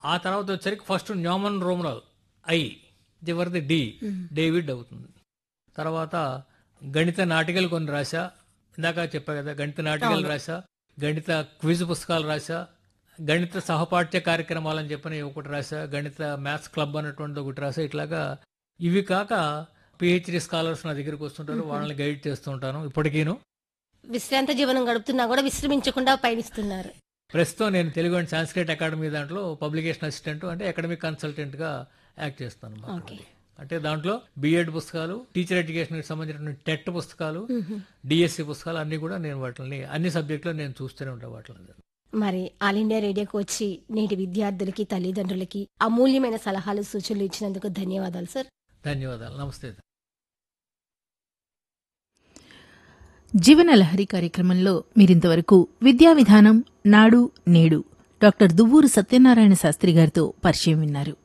ఆ తర్వాత వచ్చరికి ఫస్ట్ న్యూమన్ రోమనల్ ఐ చివరిది డి డేవిడ్ అవుతుంది తర్వాత గణిత నాటికలు కొన్ని రాశా ఇందాక చెప్పా కదా గణిత నాటికలు రాశా గణిత క్విజ్ పుస్తకాలు రాశా గణిత సహపాఠ్య కార్యక్రమాలని చెప్పని ఒకటి రాశా గణిత మ్యాథ్స్ క్లబ్ అన్నటువంటి ఒకటి రాశా ఇట్లాగా ఇవి కాక పిహెచ్డి స్కాలర్స్ నా దగ్గరికి వస్తుంటారు వాళ్ళని గైడ్ చేస్తూ ఉంటాను ఇప్పటికీను విశ్రాంత జీవనం గడుపుతున్నా కూడా విశ్రమించకుండా పయనిస్తున్నారు ప్రస్తుతం నేను తెలుగు అండ్ సాంస్క్రిట్ అకాడమీ దాంట్లో పబ్లికేషన్ అసిస్టెంట్ అంటే అకాడమిక్ కన్సల్టెంట్ గా యాక్ట్ చేస్తాను అన్నమాట. ఓకే అంటే దాంట్లో బిఎడ్ పుస్తకాలు టీచర్ ఎడ్యుకేషన్ కి సంబంధించిన టెట్ పుస్తకాలు డిఎస్సి పుస్తకాలు అన్ని కూడా నేను వాటిని అన్ని సబ్జెక్టులో నేను చూస్తూనే ఉంటాను వాటిని మరి ఆల్ ఇండియా రేడియోకి వచ్చి నేటి విద్యార్థులకి తల్లిదండ్రులకి అమూల్యమైన సలహాలు సూచనలు ఇచ్చినందుకు ధన్యవాదాలు సార్ ధన్యవాదాలు నమస్తే జీవనలహరి కార్యక్రమంలో మీరింతవరకు విద్యా విధానం నాడు నేడు డాక్టర్ దువ్వూరు సత్యనారాయణ శాస్త్రి గారితో పరిచయం విన్నారు